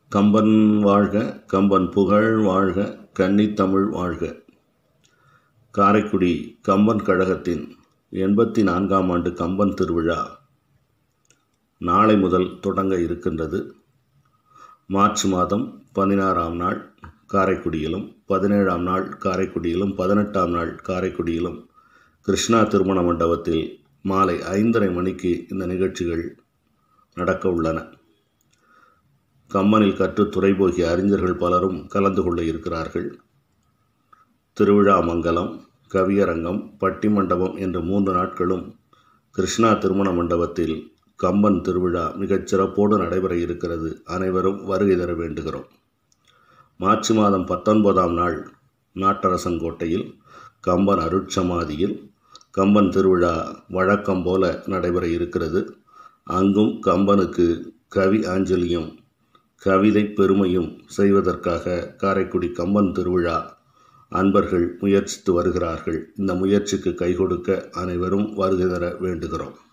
கம்பன் வாழ்க கம்பன் புகழ் வாழ்க கன்னித்தமிழ் வாழ்க காரைக்குடி கம்பன் கழகத்தின் எண்பத்தி நான்காம் ஆண்டு கம்பன் திருவிழா நாளை முதல் தொடங்க இருக்கின்றது மார்ச் மாதம் பதினாறாம் நாள் காரைக்குடியிலும் பதினேழாம் நாள் காரைக்குடியிலும் பதினெட்டாம் நாள் காரைக்குடியிலும் கிருஷ்ணா திருமண மண்டபத்தில் மாலை ஐந்தரை மணிக்கு இந்த நிகழ்ச்சிகள் நடக்க உள்ளன கம்மனில் கற்று துறைபோகிய அறிஞர்கள் பலரும் கலந்து கொள்ள இருக்கிறார்கள் திருவிழா மங்கலம் கவியரங்கம் பட்டிமண்டபம் என்ற மூன்று நாட்களும் கிருஷ்ணா திருமண மண்டபத்தில் கம்பன் திருவிழா மிகச் சிறப்போடு நடைபெற இருக்கிறது அனைவரும் வருகை தர வேண்டுகிறோம் மார்ச் மாதம் பத்தொன்பதாம் நாள் நாட்டரசன் கோட்டையில் கம்பன் அருட்சமாதியில் கம்பன் திருவிழா வழக்கம் போல நடைபெற இருக்கிறது அங்கும் கம்பனுக்கு கவி ஆஞ்சலியும் கவிதை பெருமையும் செய்வதற்காக காரைக்குடி கம்பன் திருவிழா அன்பர்கள் முயற்சித்து வருகிறார்கள் இந்த முயற்சிக்கு கை கொடுக்க அனைவரும் வருகை தர வேண்டுகிறோம்